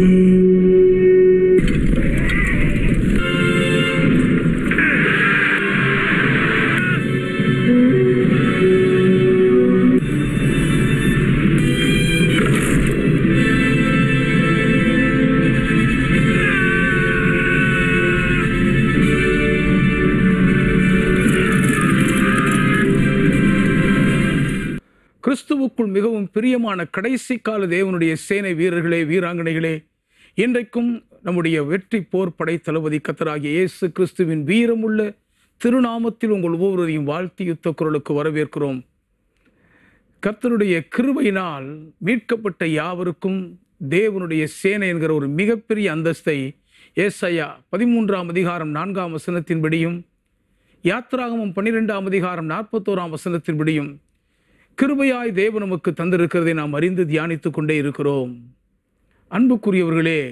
கிறிஸ்துவுக்குள் மிகவும் பிரியமான கடைசி கால தேவனுடைய சேனை வீரர்களே வீராங்கனைகளே இன்றைக்கும் நம்முடைய வெற்றி போர் படை தளபதி கத்தராகிய இயேசு கிறிஸ்துவின் வீரமுள்ள திருநாமத்தில் உங்கள் ஒவ்வொருவரையும் வாழ்த்தி யுத்த குரலுக்கு வரவேற்கிறோம் கர்த்தருடைய கிருபையினால் மீட்கப்பட்ட யாவருக்கும் தேவனுடைய சேனை என்கிற ஒரு மிகப்பெரிய அந்தஸ்தை ஏசையா பதிமூன்றாம் அதிகாரம் நான்காம் வசனத்தின்படியும் யாத்ராகமம் பன்னிரெண்டாம் அதிகாரம் நாற்பத்தோராம் வசனத்தின்படியும் கிருபையாய் தேவன் நமக்கு தந்திருக்கிறதை நாம் அறிந்து தியானித்துக் கொண்டே இருக்கிறோம் அன்புக்குரியவர்களே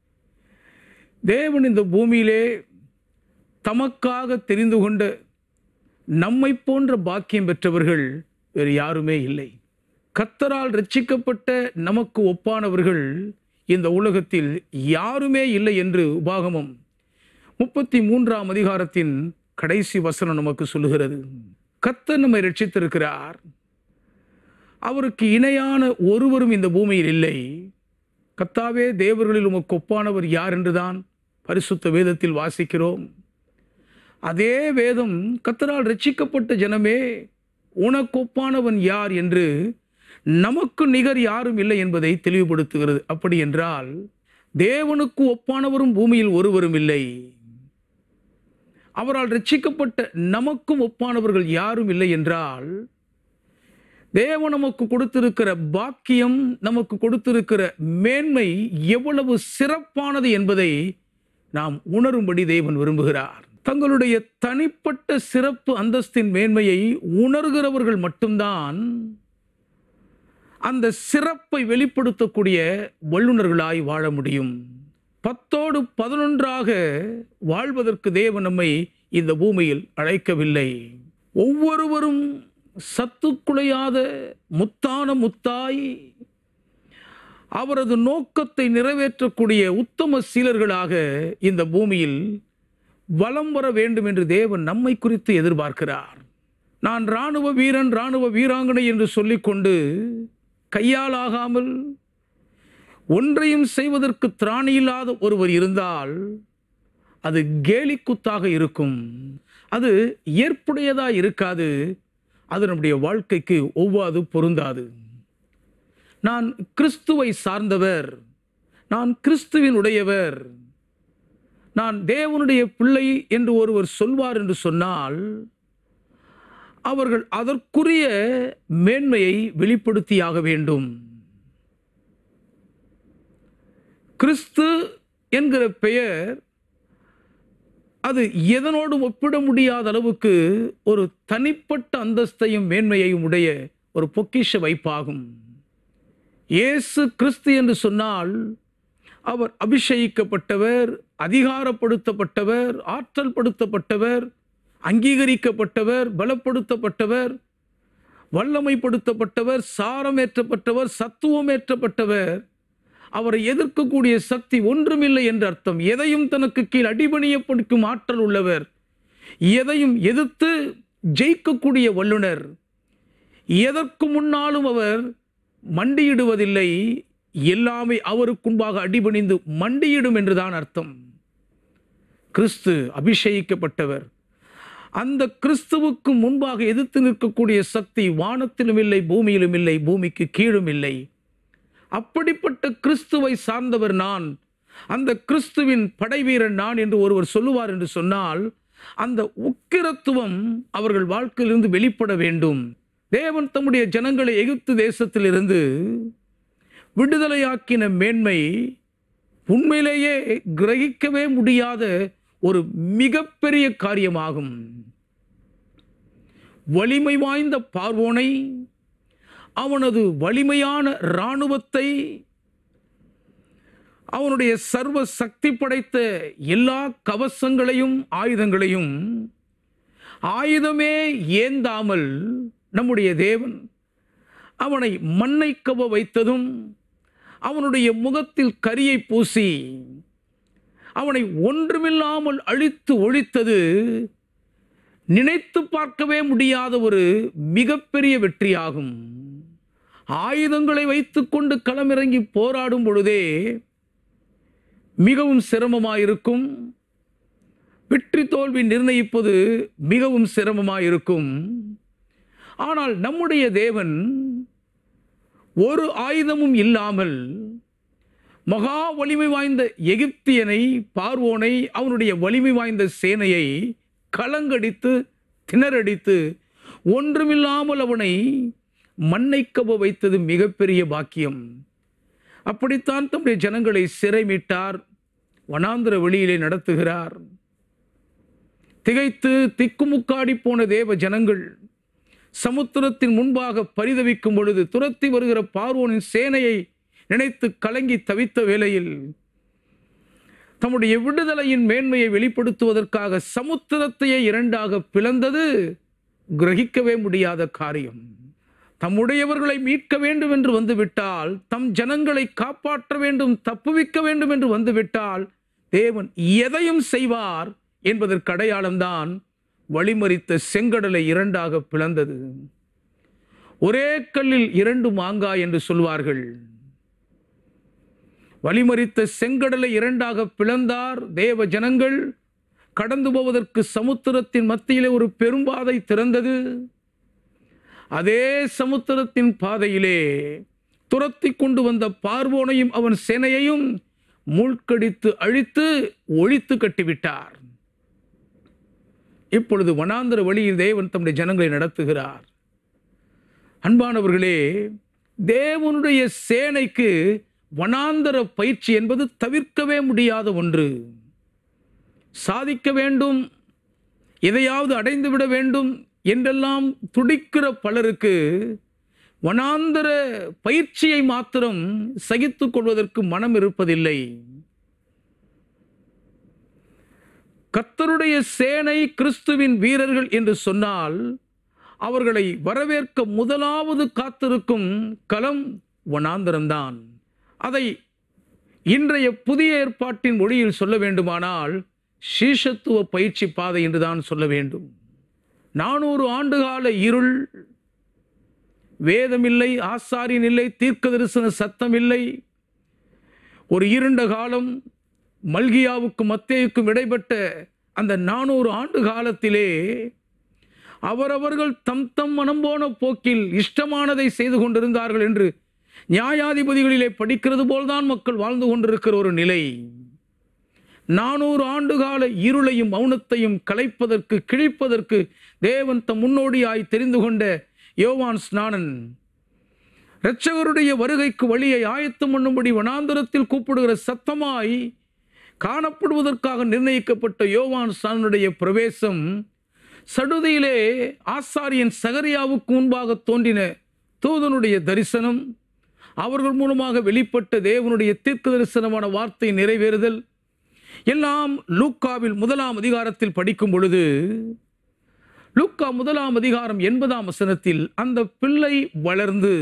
தேவன் இந்த பூமியிலே தமக்காக தெரிந்து கொண்ட நம்மை போன்ற பாக்கியம் பெற்றவர்கள் வேறு யாருமே இல்லை கத்தரால் ரட்சிக்கப்பட்ட நமக்கு ஒப்பானவர்கள் இந்த உலகத்தில் யாருமே இல்லை என்று உபாகமம் முப்பத்தி மூன்றாம் அதிகாரத்தின் கடைசி வசனம் நமக்கு சொல்லுகிறது கத்தர் நம்மை ரட்சித்திருக்கிறார் அவருக்கு இணையான ஒருவரும் இந்த பூமியில் இல்லை கத்தாவே தேவர்களில் உமக்கு ஒப்பானவர் யார் என்றுதான் பரிசுத்த வேதத்தில் வாசிக்கிறோம் அதே வேதம் கத்தரால் ரட்சிக்கப்பட்ட ஜனமே உனக்கு ஒப்பானவன் யார் என்று நமக்கு நிகர் யாரும் இல்லை என்பதை தெளிவுபடுத்துகிறது அப்படி என்றால் தேவனுக்கு ஒப்பானவரும் பூமியில் ஒருவரும் இல்லை அவரால் ரட்சிக்கப்பட்ட நமக்கும் ஒப்பானவர்கள் யாரும் இல்லை என்றால் தேவன் நமக்கு கொடுத்திருக்கிற பாக்கியம் நமக்கு கொடுத்திருக்கிற மேன்மை எவ்வளவு சிறப்பானது என்பதை நாம் உணரும்படி தேவன் விரும்புகிறார் தங்களுடைய தனிப்பட்ட சிறப்பு அந்தஸ்தின் மேன்மையை உணர்கிறவர்கள் மட்டும்தான் அந்த சிறப்பை வெளிப்படுத்தக்கூடிய வல்லுநர்களாய் வாழ முடியும் பத்தோடு பதினொன்றாக வாழ்வதற்கு தேவன் நம்மை இந்த பூமியில் அழைக்கவில்லை ஒவ்வொருவரும் சத்துக்குலையாத முத்தான முத்தாய் அவரது நோக்கத்தை நிறைவேற்றக்கூடிய உத்தம சீலர்களாக இந்த பூமியில் வலம் வர வேண்டும் என்று தேவன் நம்மை குறித்து எதிர்பார்க்கிறார் நான் இராணுவ வீரன் இராணுவ வீராங்கனை என்று சொல்லிக்கொண்டு கையால் ஆகாமல் ஒன்றையும் செய்வதற்கு திராணியில்லாத ஒருவர் இருந்தால் அது கேலிக்குத்தாக இருக்கும் அது ஏற்புடையதாக இருக்காது அது நம்முடைய வாழ்க்கைக்கு ஒவ்வாது பொருந்தாது நான் கிறிஸ்துவை சார்ந்தவர் நான் கிறிஸ்துவின் உடையவர் நான் தேவனுடைய பிள்ளை என்று ஒருவர் சொல்வார் என்று சொன்னால் அவர்கள் அதற்குரிய மேன்மையை வெளிப்படுத்தியாக வேண்டும் கிறிஸ்து என்கிற பெயர் அது எதனோடும் ஒப்பிட முடியாத அளவுக்கு ஒரு தனிப்பட்ட அந்தஸ்தையும் மேன்மையையும் உடைய ஒரு பொக்கிஷ வைப்பாகும் இயேசு கிறிஸ்து என்று சொன்னால் அவர் அபிஷேகிக்கப்பட்டவர் அதிகாரப்படுத்தப்பட்டவர் ஆற்றல் படுத்தப்பட்டவர் அங்கீகரிக்கப்பட்டவர் பலப்படுத்தப்பட்டவர் வல்லமைப்படுத்தப்பட்டவர் சாரமேற்றப்பட்டவர் சத்துவமேற்றப்பட்டவர் அவரை எதிர்க்கக்கூடிய சக்தி ஒன்றுமில்லை என்ற அர்த்தம் எதையும் தனக்கு கீழ் அடிபணிய பிடிக்கும் ஆற்றல் உள்ளவர் எதையும் எதிர்த்து ஜெயிக்கக்கூடிய வல்லுனர் எதற்கு முன்னாலும் அவர் மண்டியிடுவதில்லை எல்லாமே அவருக்கு முன்பாக அடிபணிந்து மண்டியிடும் என்றுதான் அர்த்தம் கிறிஸ்து அபிஷேகிக்கப்பட்டவர் அந்த கிறிஸ்துவுக்கு முன்பாக எதிர்த்து நிற்கக்கூடிய சக்தி வானத்திலும் இல்லை பூமியிலும் இல்லை பூமிக்கு கீழும் இல்லை அப்படிப்பட்ட கிறிஸ்துவை சார்ந்தவர் நான் அந்த கிறிஸ்துவின் படைவீரன் நான் என்று ஒருவர் சொல்லுவார் என்று சொன்னால் அந்த உக்கிரத்துவம் அவர்கள் வாழ்க்கையிலிருந்து வெளிப்பட வேண்டும் தேவன் தம்முடைய ஜனங்களை எகிப்து தேசத்திலிருந்து விடுதலையாக்கின மேன்மை உண்மையிலேயே கிரகிக்கவே முடியாத ஒரு மிகப்பெரிய காரியமாகும் வலிமை வாய்ந்த பார்வோனை அவனது வலிமையான இராணுவத்தை அவனுடைய சர்வ சக்தி படைத்த எல்லா கவசங்களையும் ஆயுதங்களையும் ஆயுதமே ஏந்தாமல் நம்முடைய தேவன் அவனை மண்ணை கவ வைத்ததும் அவனுடைய முகத்தில் கரியை பூசி அவனை ஒன்றுமில்லாமல் அழித்து ஒழித்தது நினைத்து பார்க்கவே முடியாத ஒரு மிகப்பெரிய வெற்றியாகும் ஆயுதங்களை வைத்துக்கொண்டு களமிறங்கி போராடும் பொழுதே மிகவும் சிரமமாயிருக்கும் வெற்றி தோல்வி நிர்ணயிப்பது மிகவும் சிரமமாயிருக்கும் ஆனால் நம்முடைய தேவன் ஒரு ஆயுதமும் இல்லாமல் மகா வலிமை வாய்ந்த எகிப்தியனை பார்வோனை அவனுடைய வலிமை வாய்ந்த சேனையை கலங்கடித்து திணறடித்து ஒன்றுமில்லாமல் அவனை மண்ணை கவ வைத்தது மிகப்பெரிய பாக்கியம் அப்படித்தான் தம்முடைய ஜனங்களை சிறை மீட்டார் வனாந்திர வெளியிலே நடத்துகிறார் திகைத்து திக்குமுக்காடி போன தேவ ஜனங்கள் சமுத்திரத்தின் முன்பாக பரிதவிக்கும் பொழுது துரத்தி வருகிற பார்வோனின் சேனையை நினைத்து கலங்கி தவித்த வேளையில் தம்முடைய விடுதலையின் மேன்மையை வெளிப்படுத்துவதற்காக சமுத்திரத்தையே இரண்டாக பிளந்தது கிரகிக்கவே முடியாத காரியம் தம்முடையவர்களை மீட்க வேண்டும் என்று வந்துவிட்டால் தம் ஜனங்களை காப்பாற்ற வேண்டும் தப்புவிக்க வேண்டும் என்று வந்துவிட்டால் தேவன் எதையும் செய்வார் என்பதற்கு அடையாளம்தான் வழிமறித்த செங்கடலை இரண்டாக பிளந்தது ஒரே கல்லில் இரண்டு மாங்காய் என்று சொல்வார்கள் வழிமறித்த செங்கடலை இரண்டாக பிளந்தார் தேவ ஜனங்கள் கடந்து போவதற்கு சமுத்திரத்தின் மத்தியிலே ஒரு பெரும்பாதை திறந்தது அதே சமுத்திரத்தின் பாதையிலே துரத்தி கொண்டு வந்த பார்வோனையும் அவன் சேனையையும் மூழ்கடித்து அழித்து ஒழித்து கட்டிவிட்டார் இப்பொழுது வனாந்தர வழியில் தேவன் தம்முடைய ஜனங்களை நடத்துகிறார் அன்பானவர்களே தேவனுடைய சேனைக்கு வனாந்தர பயிற்சி என்பது தவிர்க்கவே முடியாத ஒன்று சாதிக்க வேண்டும் எதையாவது அடைந்துவிட வேண்டும் என்றெல்லாம் துடிக்கிற பலருக்கு வனாந்தர பயிற்சியை மாத்திரம் சகித்துக் கொள்வதற்கு மனம் இருப்பதில்லை கர்த்தருடைய சேனை கிறிஸ்துவின் வீரர்கள் என்று சொன்னால் அவர்களை வரவேற்க முதலாவது காத்திருக்கும் களம் வனாந்தரம்தான் அதை இன்றைய புதிய ஏற்பாட்டின் மொழியில் சொல்ல வேண்டுமானால் சீஷத்துவ பயிற்சி பாதை என்றுதான் சொல்ல வேண்டும் நானூறு ஆண்டுகால இருள் வேதமில்லை ஆசாரியன் இல்லை தீர்க்க தரிசன சத்தம் இல்லை ஒரு இருண்ட காலம் மல்கியாவுக்கும் மத்தேயுக்கும் இடைப்பட்ட அந்த நானூறு ஆண்டு காலத்திலே அவரவர்கள் தம் தம் மனம் போன போக்கில் இஷ்டமானதை செய்து கொண்டிருந்தார்கள் என்று நியாயாதிபதிகளிலே படிக்கிறது போல்தான் மக்கள் வாழ்ந்து கொண்டிருக்கிற ஒரு நிலை நானூறு ஆண்டுகால இருளையும் மௌனத்தையும் கலைப்பதற்கு கிழிப்பதற்கு தேவன் தம் முன்னோடியாய் தெரிந்து கொண்ட யோவான் ஸ்நானன் இரட்சகருடைய வருகைக்கு வழியை ஆயத்தம் பண்ணும்படி வனாந்தரத்தில் கூப்பிடுகிற சத்தமாய் காணப்படுவதற்காக நிர்ணயிக்கப்பட்ட யோவான் ஸ்நானனுடைய பிரவேசம் சடுதியிலே ஆசாரியன் சகரியாவுக்கு முன்பாக தோன்றின தூதனுடைய தரிசனம் அவர்கள் மூலமாக வெளிப்பட்ட தேவனுடைய தீர்க்க தரிசனமான வார்த்தை நிறைவேறுதல் எல்லாம் லூக்காவில் முதலாம் அதிகாரத்தில் படிக்கும் பொழுது லூக்கா முதலாம் அதிகாரம் எண்பதாம் வசனத்தில் அந்த பிள்ளை வளர்ந்து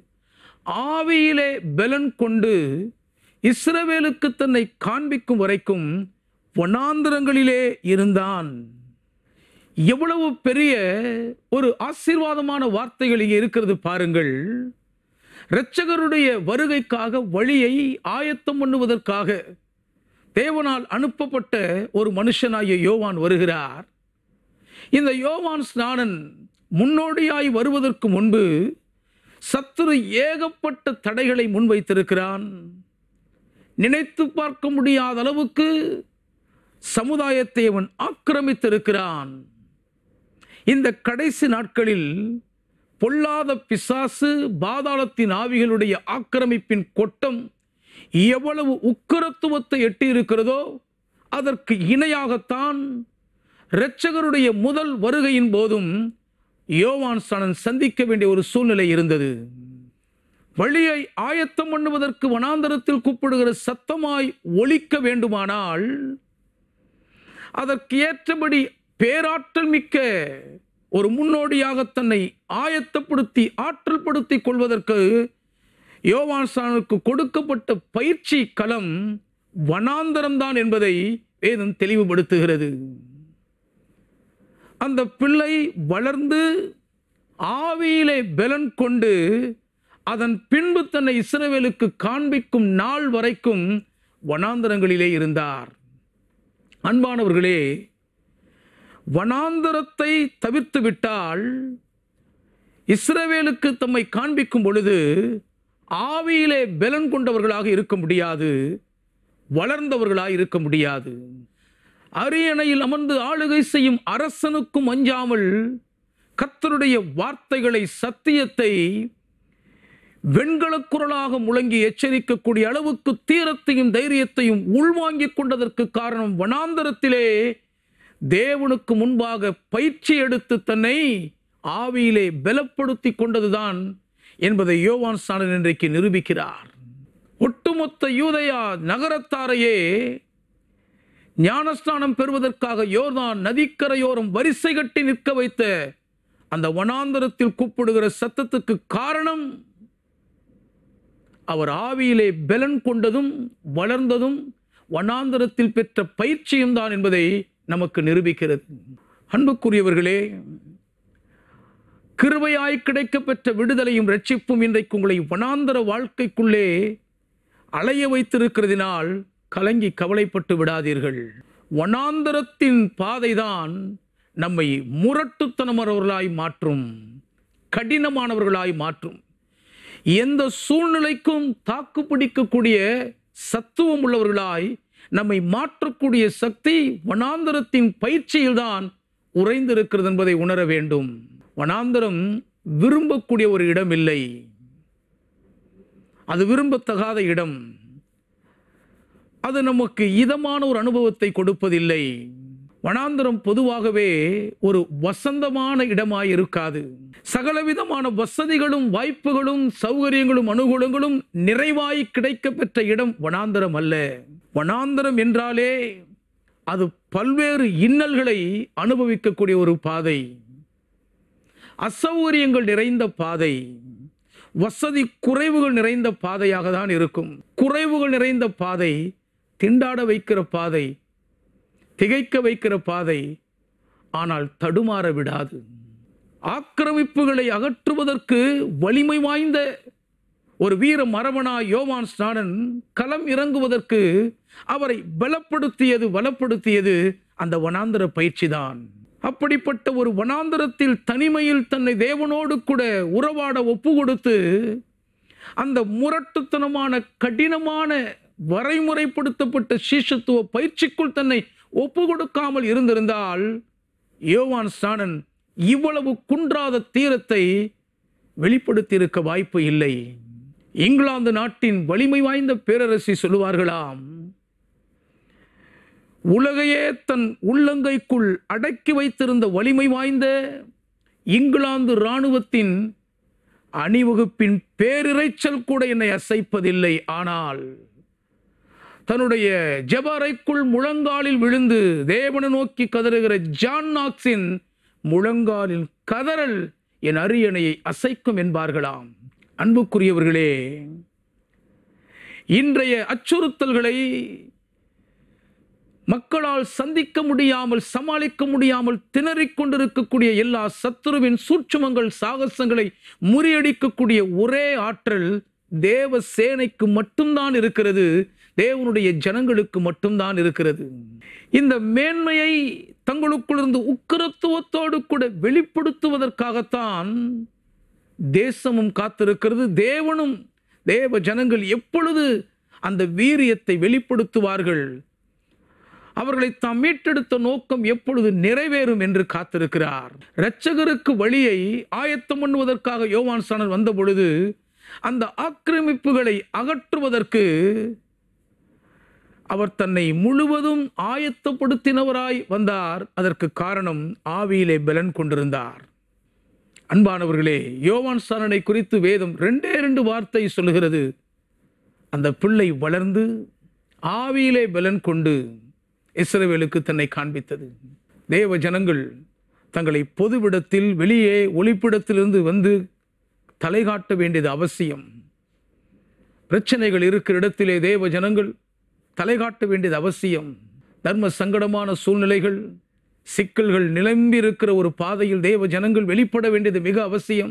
ஆவியிலே பலன் கொண்டு இஸ்ரவேலுக்கு தன்னை காண்பிக்கும் வரைக்கும் வனாந்திரங்களிலே இருந்தான் எவ்வளவு பெரிய ஒரு ஆசீர்வாதமான வார்த்தைகள் இங்கே இருக்கிறது பாருங்கள் இரட்சகருடைய வருகைக்காக வழியை ஆயத்தம் பண்ணுவதற்காக தேவனால் அனுப்பப்பட்ட ஒரு மனுஷனாகிய யோவான் வருகிறார் இந்த யோவான் ஸ்நானன் முன்னோடியாய் வருவதற்கு முன்பு சத்துரு ஏகப்பட்ட தடைகளை முன்வைத்திருக்கிறான் நினைத்து பார்க்க முடியாத அளவுக்கு சமுதாயத்தை அவன் ஆக்கிரமித்திருக்கிறான் இந்த கடைசி நாட்களில் பொல்லாத பிசாசு பாதாளத்தின் ஆவிகளுடைய ஆக்கிரமிப்பின் கொட்டம் எவ்வளவு உக்கரத்துவத்தை எட்டியிருக்கிறதோ அதற்கு இணையாகத்தான் இரட்சகருடைய முதல் வருகையின் போதும் யோவான் சனன் சந்திக்க வேண்டிய ஒரு சூழ்நிலை இருந்தது வழியை ஆயத்தம் பண்ணுவதற்கு வனாந்தரத்தில் கூப்பிடுகிற சத்தமாய் ஒலிக்க வேண்டுமானால் அதற்கு ஏற்றபடி பேராற்றல் மிக்க ஒரு முன்னோடியாக தன்னை ஆயத்தப்படுத்தி ஆற்றல் படுத்திக் கொள்வதற்கு யோவான்சானுக்கு கொடுக்கப்பட்ட பயிற்சி களம் வனாந்தரம்தான் என்பதை வேதம் தெளிவுபடுத்துகிறது அந்த பிள்ளை வளர்ந்து ஆவியிலே பலன் கொண்டு அதன் பின்பு தன்னை இஸ்ரவேலுக்கு காண்பிக்கும் நாள் வரைக்கும் வனாந்தரங்களிலே இருந்தார் அன்பானவர்களே வனாந்தரத்தை தவிர்த்து விட்டால் இஸ்ரவேலுக்கு தம்மை காண்பிக்கும் பொழுது ஆவியிலே பலன் கொண்டவர்களாக இருக்க முடியாது வளர்ந்தவர்களாக இருக்க முடியாது அரியணையில் அமர்ந்து ஆளுகை செய்யும் அரசனுக்கும் அஞ்சாமல் கர்த்தருடைய வார்த்தைகளை சத்தியத்தை வெண்கலக் குரலாக முழங்கி எச்சரிக்கக்கூடிய அளவுக்கு தீரத்தையும் தைரியத்தையும் உள்வாங்கிக் கொண்டதற்கு காரணம் வனாந்தரத்திலே தேவனுக்கு முன்பாக பயிற்சி எடுத்து தன்னை ஆவியிலே பலப்படுத்தி கொண்டதுதான் என்பதை யோவான் சாணன் இன்றைக்கு நிரூபிக்கிறார் ஒட்டுமொத்த யூதயா நகரத்தாரையே ஞானஸ்நானம் பெறுவதற்காக யோர்தான் நதிக்கரையோரம் வரிசை கட்டி நிற்க வைத்த அந்த வனாந்தரத்தில் கூப்பிடுகிற சத்தத்துக்கு காரணம் அவர் ஆவியிலே பலன் கொண்டதும் வளர்ந்ததும் வனாந்தரத்தில் பெற்ற பயிற்சியும் தான் என்பதை நமக்கு நிரூபிக்கிறது அன்புக்குரியவர்களே கிருபையாய் கிடைக்கப்பெற்ற விடுதலையும் ரட்சிப்பும் இன்றைக்கு உங்களை வனாந்தர வாழ்க்கைக்குள்ளே அலைய வைத்திருக்கிறதினால் கலங்கி கவலைப்பட்டு விடாதீர்கள் வனாந்தரத்தின் பாதைதான் நம்மை முரட்டுத்தனமரவர்களாய் மாற்றும் கடினமானவர்களாய் மாற்றும் எந்த சூழ்நிலைக்கும் தாக்கு பிடிக்கக்கூடிய சத்துவம் உள்ளவர்களாய் நம்மை மாற்றக்கூடிய சக்தி வனாந்தரத்தின் பயிற்சியில்தான் உறைந்திருக்கிறது என்பதை உணர வேண்டும் வனாந்தரம் விரும்பக்கூடிய ஒரு இடம் இல்லை அது விரும்பத்தகாத இடம் அது நமக்கு இதமான ஒரு அனுபவத்தை கொடுப்பதில்லை வனாந்தரம் பொதுவாகவே ஒரு வசந்தமான இடமாய் இருக்காது சகலவிதமான வசதிகளும் வாய்ப்புகளும் சௌகரியங்களும் அனுகூலங்களும் நிறைவாய் கிடைக்கப்பெற்ற இடம் வனாந்தரம் அல்ல வனாந்தரம் என்றாலே அது பல்வேறு இன்னல்களை அனுபவிக்கக்கூடிய ஒரு பாதை அசௌகரியங்கள் நிறைந்த பாதை வசதி குறைவுகள் நிறைந்த பாதையாக தான் இருக்கும் குறைவுகள் நிறைந்த பாதை திண்டாட வைக்கிற பாதை திகைக்க வைக்கிற பாதை ஆனால் தடுமாற விடாது ஆக்கிரமிப்புகளை அகற்றுவதற்கு வலிமை வாய்ந்த ஒரு வீர மரவனா யோவான் ஸ்நானன் களம் இறங்குவதற்கு அவரை பலப்படுத்தியது வலப்படுத்தியது அந்த வனாந்தர பயிற்சிதான் அப்படிப்பட்ட ஒரு வனாந்தரத்தில் தனிமையில் தன்னை தேவனோடு கூட உறவாட ஒப்பு கொடுத்து அந்த முரட்டுத்தனமான கடினமான வரைமுறைப்படுத்தப்பட்ட சீஷத்துவ பயிற்சிக்குள் தன்னை ஒப்பு கொடுக்காமல் இருந்திருந்தால் யோவான் ஸ்நானன் இவ்வளவு குன்றாத தீரத்தை வெளிப்படுத்தியிருக்க வாய்ப்பு இல்லை இங்கிலாந்து நாட்டின் வலிமை வாய்ந்த பேரரசி சொல்லுவார்களாம் உலகையே தன் உள்ளங்கைக்குள் அடக்கி வைத்திருந்த வலிமை வாய்ந்த இங்கிலாந்து இராணுவத்தின் அணிவகுப்பின் பேரிரைச்சல் கூட என்னை அசைப்பதில்லை ஆனால் தன்னுடைய ஜெபரைக்குள் முழங்காலில் விழுந்து தேவனை நோக்கி கதறுகிற ஜான் நாக்ஸின் முழங்காலில் கதறல் என் அரியணையை அசைக்கும் என்பார்களாம் அன்புக்குரியவர்களே இன்றைய அச்சுறுத்தல்களை மக்களால் சந்திக்க முடியாமல் சமாளிக்க முடியாமல் திணறிக் கொண்டிருக்கக்கூடிய எல்லா சத்துருவின் சூட்சுமங்கள் சாகசங்களை முறியடிக்கக்கூடிய ஒரே ஆற்றல் தேவ சேனைக்கு மட்டும்தான் இருக்கிறது தேவனுடைய ஜனங்களுக்கு மட்டும்தான் இருக்கிறது இந்த மேன்மையை தங்களுக்குள்ளிருந்து உக்கிரத்துவத்தோடு கூட வெளிப்படுத்துவதற்காகத்தான் தேசமும் காத்திருக்கிறது தேவனும் தேவ ஜனங்கள் எப்பொழுது அந்த வீரியத்தை வெளிப்படுத்துவார்கள் அவர்களை தாம் மீட்டெடுத்த நோக்கம் எப்பொழுது நிறைவேறும் என்று காத்திருக்கிறார் இரட்சகருக்கு வழியை ஆயத்தம் பண்ணுவதற்காக யோவான் சாணன் வந்த பொழுது அந்த ஆக்கிரமிப்புகளை அகற்றுவதற்கு அவர் தன்னை முழுவதும் ஆயத்தப்படுத்தினவராய் வந்தார் அதற்கு காரணம் ஆவியிலே பலன் கொண்டிருந்தார் அன்பானவர்களே யோவான் சாணனை குறித்து வேதம் ரெண்டே ரெண்டு வார்த்தை சொல்லுகிறது அந்த பிள்ளை வளர்ந்து ஆவியிலே பலன் கொண்டு இஸ்ரவேலுக்கு தன்னை காண்பித்தது தேவ ஜனங்கள் தங்களை பொதுவிடத்தில் வெளியே ஒளிப்பிடத்திலிருந்து வந்து தலை காட்ட வேண்டியது அவசியம் பிரச்சனைகள் இருக்கிற இடத்திலே தேவ ஜனங்கள் தலை காட்ட வேண்டியது அவசியம் தர்ம சங்கடமான சூழ்நிலைகள் சிக்கல்கள் நிலம்பி இருக்கிற ஒரு பாதையில் தேவ ஜனங்கள் வெளிப்பட வேண்டியது மிக அவசியம்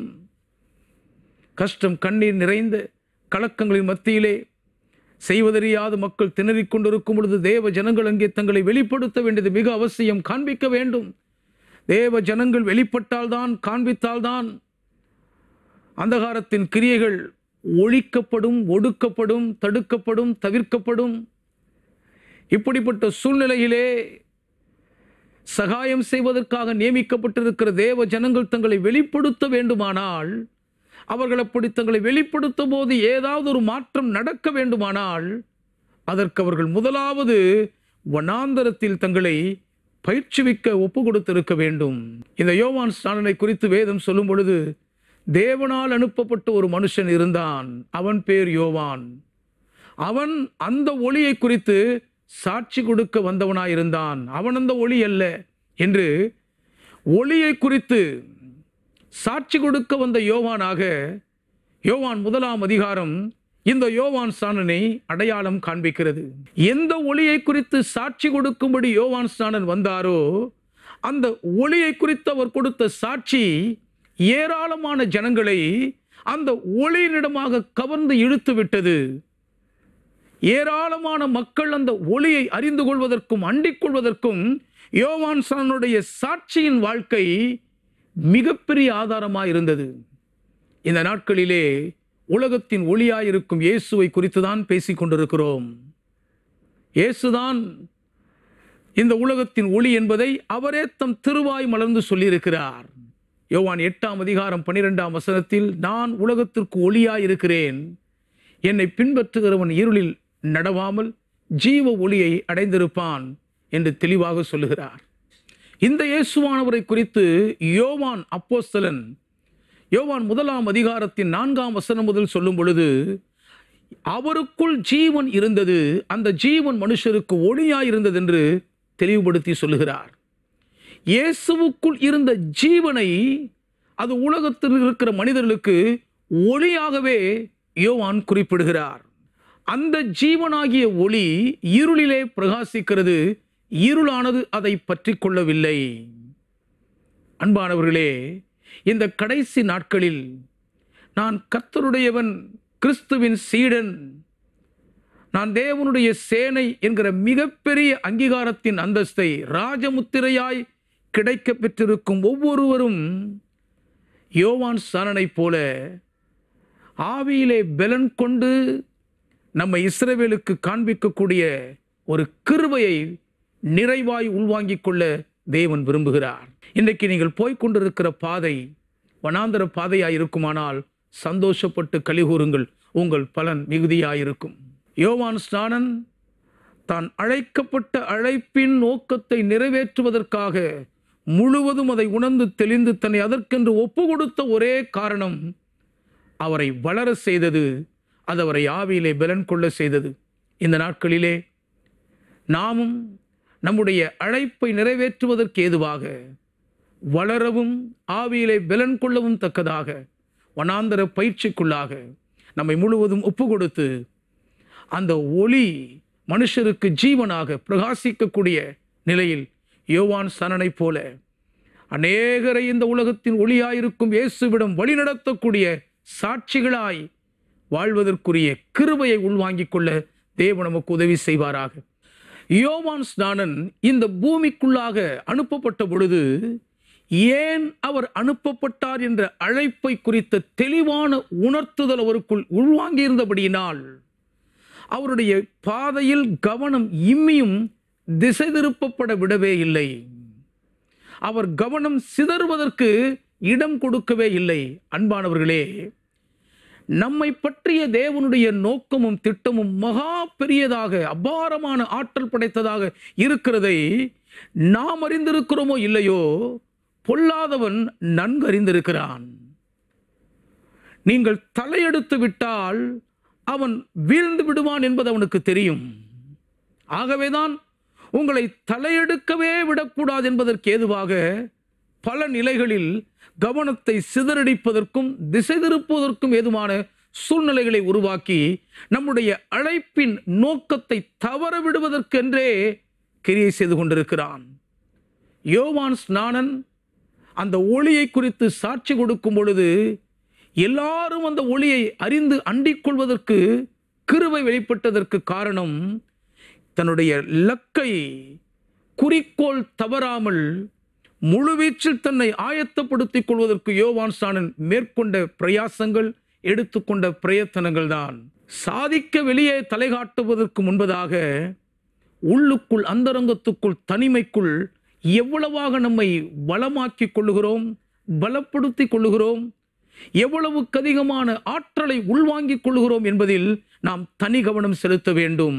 கஷ்டம் கண்ணீர் நிறைந்த கலக்கங்களின் மத்தியிலே செய்வதறியாத மக்கள் திணறிக் கொண்டிருக்கும் பொழுது தேவ ஜனங்கள் அங்கே தங்களை வெளிப்படுத்த வேண்டியது மிக அவசியம் காண்பிக்க வேண்டும் தேவ ஜனங்கள் வெளிப்பட்டால்தான் காண்பித்தால்தான் அந்தகாரத்தின் கிரியைகள் ஒழிக்கப்படும் ஒடுக்கப்படும் தடுக்கப்படும் தவிர்க்கப்படும் இப்படிப்பட்ட சூழ்நிலையிலே சகாயம் செய்வதற்காக நியமிக்கப்பட்டிருக்கிற தேவ ஜனங்கள் தங்களை வெளிப்படுத்த வேண்டுமானால் அவர்கள் அப்படி தங்களை வெளிப்படுத்தும் போது ஏதாவது ஒரு மாற்றம் நடக்க வேண்டுமானால் அதற்கு அவர்கள் முதலாவது வனாந்தரத்தில் தங்களை பயிற்சிவிக்க ஒப்பு கொடுத்திருக்க வேண்டும் இந்த யோவான் ஸ்நானனை குறித்து வேதம் சொல்லும் பொழுது தேவனால் அனுப்பப்பட்ட ஒரு மனுஷன் இருந்தான் அவன் பேர் யோவான் அவன் அந்த ஒளியை குறித்து சாட்சி கொடுக்க வந்தவனாயிருந்தான் அவன் அந்த ஒளி அல்ல என்று ஒளியை குறித்து சாட்சி கொடுக்க வந்த யோவானாக யோவான் முதலாம் அதிகாரம் இந்த யோவான் சாணனை அடையாளம் காண்பிக்கிறது எந்த ஒளியை குறித்து சாட்சி கொடுக்கும்படி யோவான் சாணன் வந்தாரோ அந்த ஒளியை குறித்து அவர் கொடுத்த சாட்சி ஏராளமான ஜனங்களை அந்த ஒளியினிடமாக கவர்ந்து இழுத்து விட்டது ஏராளமான மக்கள் அந்த ஒளியை அறிந்து கொள்வதற்கும் அண்டிக் கொள்வதற்கும் யோவான் சாணனுடைய சாட்சியின் வாழ்க்கை மிகப்பெரிய ஆதாரமாக இருந்தது இந்த நாட்களிலே உலகத்தின் ஒளியாயிருக்கும் இயேசுவை குறித்து தான் பேசிக் கொண்டிருக்கிறோம் இயேசுதான் இந்த உலகத்தின் ஒளி என்பதை அவரே தம் திருவாய் மலர்ந்து சொல்லியிருக்கிறார் யோவான் எட்டாம் அதிகாரம் பனிரெண்டாம் வசனத்தில் நான் உலகத்திற்கு ஒளியாய் இருக்கிறேன் என்னை பின்பற்றுகிறவன் இருளில் நடவாமல் ஜீவ ஒளியை அடைந்திருப்பான் என்று தெளிவாக சொல்லுகிறார் இந்த இயேசுவானவரை குறித்து யோவான் அப்போஸ்தலன் யோவான் முதலாம் அதிகாரத்தின் நான்காம் வசனம் முதல் சொல்லும் பொழுது அவருக்குள் ஜீவன் இருந்தது அந்த ஜீவன் மனுஷருக்கு ஒளியாய் இருந்தது என்று தெளிவுபடுத்தி சொல்லுகிறார் இயேசுவுக்குள் இருந்த ஜீவனை அது உலகத்தில் இருக்கிற மனிதர்களுக்கு ஒளியாகவே யோவான் குறிப்பிடுகிறார் அந்த ஜீவனாகிய ஒளி இருளிலே பிரகாசிக்கிறது இருளானது அதை பற்றி கொள்ளவில்லை அன்பானவர்களே இந்த கடைசி நாட்களில் நான் கர்த்தருடையவன் கிறிஸ்துவின் சீடன் நான் தேவனுடைய சேனை என்கிற மிகப்பெரிய அங்கீகாரத்தின் அந்தஸ்தை ராஜமுத்திரையாய் கிடைக்க பெற்றிருக்கும் ஒவ்வொருவரும் யோவான் சாணனைப் போல ஆவியிலே பலன் கொண்டு நம்ம இஸ்ரவேலுக்கு காண்பிக்கக்கூடிய ஒரு கிருபையை நிறைவாய் உள்வாங்கிக் கொள்ள தேவன் விரும்புகிறார் இன்றைக்கு நீங்கள் போய்க் கொண்டிருக்கிற பாதை வனாந்தர பாதையாய் இருக்குமானால் சந்தோஷப்பட்டு கலிகூறுங்கள் உங்கள் பலன் மிகுதியாயிருக்கும் யோவான் ஸ்நானன் தான் அழைக்கப்பட்ட அழைப்பின் நோக்கத்தை நிறைவேற்றுவதற்காக முழுவதும் அதை உணர்ந்து தெளிந்து தன்னை அதற்கென்று ஒப்பு கொடுத்த ஒரே காரணம் அவரை வளர செய்தது அது அவரை ஆவியிலே பலன் கொள்ள செய்தது இந்த நாட்களிலே நாமும் நம்முடைய அழைப்பை நிறைவேற்றுவதற்கு ஏதுவாக வளரவும் ஆவியிலே பலன் கொள்ளவும் தக்கதாக வனாந்தர பயிற்சிக்குள்ளாக நம்மை முழுவதும் ஒப்பு கொடுத்து அந்த ஒளி மனுஷருக்கு ஜீவனாக பிரகாசிக்கக்கூடிய நிலையில் யோவான் சனனைப் போல அநேகரை இந்த உலகத்தின் ஒளியாயிருக்கும் இயேசுவிடம் வழிநடத்தக்கூடிய சாட்சிகளாய் வாழ்வதற்குரிய கிருபையை உள்வாங்கிக் கொள்ள தேவன் நமக்கு உதவி செய்வாராக யோவான் ஸ்நானன் இந்த பூமிக்குள்ளாக அனுப்பப்பட்ட பொழுது ஏன் அவர் அனுப்பப்பட்டார் என்ற அழைப்பை குறித்த தெளிவான உணர்த்துதல் அவருக்குள் உள்வாங்கியிருந்தபடியினால் அவருடைய பாதையில் கவனம் இம்மியும் திசை திருப்பப்பட விடவே இல்லை அவர் கவனம் சிதறுவதற்கு இடம் கொடுக்கவே இல்லை அன்பானவர்களே நம்மை பற்றிய தேவனுடைய நோக்கமும் திட்டமும் மகா பெரியதாக அபாரமான ஆற்றல் படைத்ததாக இருக்கிறதை நாம் அறிந்திருக்கிறோமோ இல்லையோ பொல்லாதவன் நன்கு அறிந்திருக்கிறான் நீங்கள் தலையெடுத்து விட்டால் அவன் வீழ்ந்து விடுவான் என்பது அவனுக்கு தெரியும் ஆகவேதான் உங்களை தலையெடுக்கவே விடக்கூடாது என்பதற்கு ஏதுவாக பல நிலைகளில் கவனத்தை சிதறடிப்பதற்கும் திசை திருப்புவதற்கும் ஏதுவான சூழ்நிலைகளை உருவாக்கி நம்முடைய அழைப்பின் நோக்கத்தை தவற விடுவதற்கென்றே கிரியை செய்து கொண்டிருக்கிறான் யோவான் ஸ்நானன் அந்த ஒளியை குறித்து சாட்சி கொடுக்கும் பொழுது எல்லாரும் அந்த ஒளியை அறிந்து அண்டிக் கொள்வதற்கு கிருவை வெளிப்பட்டதற்கு காரணம் தன்னுடைய லக்கை குறிக்கோள் தவறாமல் முழுவீச்சில் தன்னை ஆயத்தப்படுத்திக் கொள்வதற்கு யோவான் ஸ்நானன் மேற்கொண்ட பிரயாசங்கள் எடுத்துக்கொண்ட பிரயத்தனங்கள் தான் சாதிக்க வெளியே தலைகாட்டுவதற்கு முன்பதாக உள்ளுக்குள் அந்தரங்கத்துக்குள் தனிமைக்குள் எவ்வளவாக நம்மை வளமாக்கிக் கொள்ளுகிறோம் பலப்படுத்திக் கொள்ளுகிறோம் எவ்வளவுக்கு அதிகமான ஆற்றலை உள்வாங்கிக் கொள்ளுகிறோம் என்பதில் நாம் தனி கவனம் செலுத்த வேண்டும்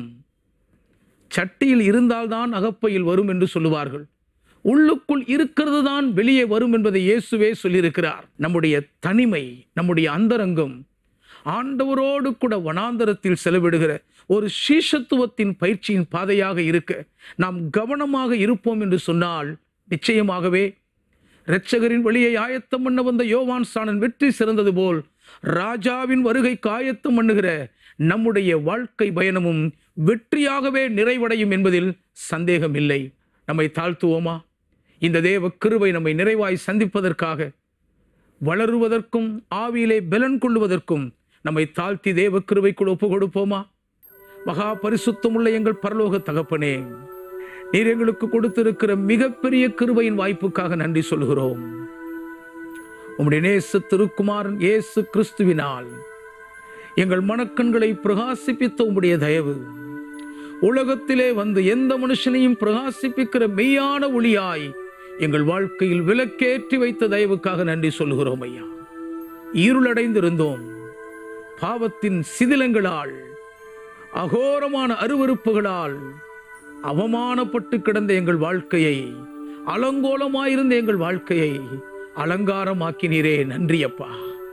சட்டியில் இருந்தால்தான் அகப்பையில் வரும் என்று சொல்லுவார்கள் உள்ளுக்குள் இருக்கிறது தான் வெளியே வரும் என்பதை இயேசுவே சொல்லியிருக்கிறார் நம்முடைய தனிமை நம்முடைய அந்தரங்கம் ஆண்டவரோடு கூட வனாந்தரத்தில் செலவிடுகிற ஒரு சீஷத்துவத்தின் பயிற்சியின் பாதையாக இருக்க நாம் கவனமாக இருப்போம் என்று சொன்னால் நிச்சயமாகவே இரட்சகரின் வழியை ஆயத்தம் பண்ண வந்த யோவான் சாணன் வெற்றி சிறந்தது போல் ராஜாவின் வருகைக்கு ஆயத்தம் பண்ணுகிற நம்முடைய வாழ்க்கை பயணமும் வெற்றியாகவே நிறைவடையும் என்பதில் சந்தேகம் இல்லை நம்மை தாழ்த்துவோமா இந்த தேவ கிருபை நம்மை நிறைவாய் சந்திப்பதற்காக வளருவதற்கும் ஆவியிலே பலன் கொள்ளுவதற்கும் நம்மை தாழ்த்தி தேவ கிருபைக்குள் ஒப்பு கொடுப்போமா மகா பரிசுத்தமுள்ள எங்கள் பரலோக தகப்பனே நீர் எங்களுக்கு கொடுத்திருக்கிற மிகப்பெரிய கிருபையின் வாய்ப்புக்காக நன்றி சொல்கிறோம் உம்முடைய நேச திருக்குமாரன் இயேசு கிறிஸ்துவினால் எங்கள் மனக்கண்களை பிரகாசிப்பித்த உம்முடைய தயவு உலகத்திலே வந்து எந்த மனுஷனையும் பிரகாசிப்பிக்கிற மெய்யான ஒளியாய் எங்கள் வாழ்க்கையில் விலக்கேற்றி வைத்த தயவுக்காக நன்றி சொல்கிறோம் ஐயா இருளடைந்திருந்தோம் பாவத்தின் சிதிலங்களால் அகோரமான அருவருப்புகளால் அவமானப்பட்டு கிடந்த எங்கள் வாழ்க்கையை அலங்கோலமாயிருந்த எங்கள் வாழ்க்கையை அலங்காரமாக்கினீரே நன்றி அப்பா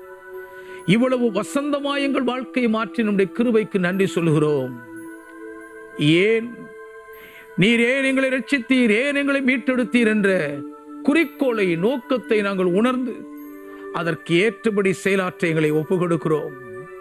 இவ்வளவு வசந்தமாய் எங்கள் வாழ்க்கையை மாற்றி நம்முடைய கிருபைக்கு நன்றி சொல்கிறோம் ஏன் நீர் ஏன் எங்களை ரட்சித்தீர் ஏன் எங்களை மீட்டெடுத்தீர் என்ற குறிக்கோளை நோக்கத்தை நாங்கள் உணர்ந்து அதற்கு ஏற்றபடி செயலாற்ற எங்களை ஒப்பு கொடுக்கிறோம்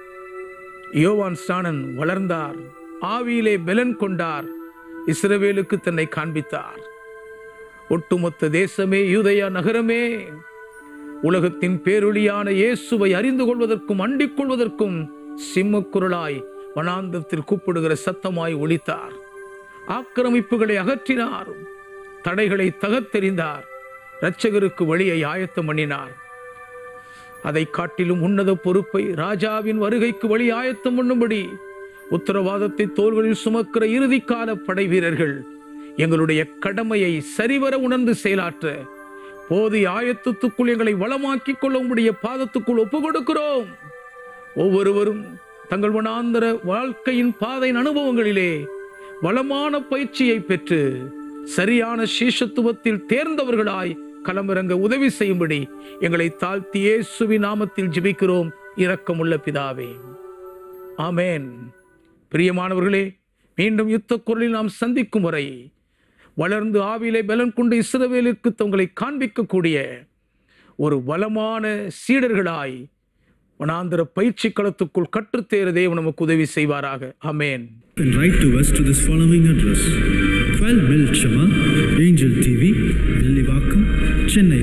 யோவான் ஸ்நானன் வளர்ந்தார் ஆவியிலே பெலன் கொண்டார் இஸ்ரவேலுக்கு தன்னை காண்பித்தார் ஒட்டுமொத்த தேசமே யூதயா நகரமே உலகத்தின் பேரொளியான இயேசுவை அறிந்து கொள்வதற்கும் அண்டிக் கொள்வதற்கும் சிம்மக்குரலாய் வனாந்தத்தில் கூப்பிடுகிற சத்தமாய் ஒலித்தார் ஆக்கிரமிப்புகளை அகற்றினார் தடைகளை தகத்தெறிந்தார் இரட்சகருக்கு வழியை ஆயத்தம் பண்ணினார் அதை காட்டிலும் உன்னத பொறுப்பை ராஜாவின் வருகைக்கு வழி ஆயத்தம் பண்ணும்படி உத்தரவாதத்தை தோள்களில் சுமக்கிற இறுதிக்கால படை வீரர்கள் எங்களுடைய கடமையை சரிவர உணர்ந்து செயலாற்ற போதிய ஆயத்தத்துக்குள் எங்களை வளமாக்கிக் கொள்ள உம்முடைய பாதத்துக்குள் ஒப்பு கொடுக்கிறோம் ஒவ்வொருவரும் தங்கள் வனாந்தர வாழ்க்கையின் பாதையின் அனுபவங்களிலே வளமான பயிற்சியை பெற்று சரியான சீஷத்துவத்தில் தேர்ந்தவர்களாய் களமிறங்க உதவி செய்யும்படி எங்களை தாழ்த்தி இயேசுவி நாமத்தில் ஜெபிக்கிறோம் இரக்கமுள்ள பிதாவே ஆமேன் பிரியமானவர்களே மீண்டும் யுத்த குரலில் நாம் சந்திக்கும் வரை வளர்ந்து ஆவிலே பலன் கொண்டு இஸ்ரவேலுக்கு தங்களை காண்பிக்கக்கூடிய ஒரு வளமான சீடர்களாய் வனாந்திர பயிற்சி களத்துக்குள் கற்றுத்தேர தேவன் நமக்கு உதவி செய்வாராக அமேன் And write to us to this following address 12 Mil Chama, Angel TV, Villivakam, Chennai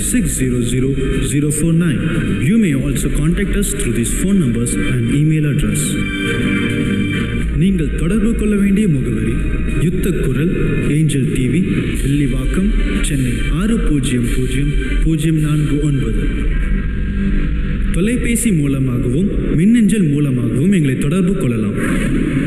600049. You may also contact us through these phone numbers and email address. நீங்கள் தொடர்பு கொள்ள வேண்டிய முகவரி யுத்த குரல் ஏஞ்சல் டிவி வில்லிவாக்கம் சென்னை ஆறு பூஜ்ஜியம் பூஜ்ஜியம் பூஜ்ஜியம் நான்கு ஒன்பது தொலைபேசி மூலமாகவும் மின்னஞ்சல் மூலமாகவும் எங்களை தொடர்பு கொள்ளலாம்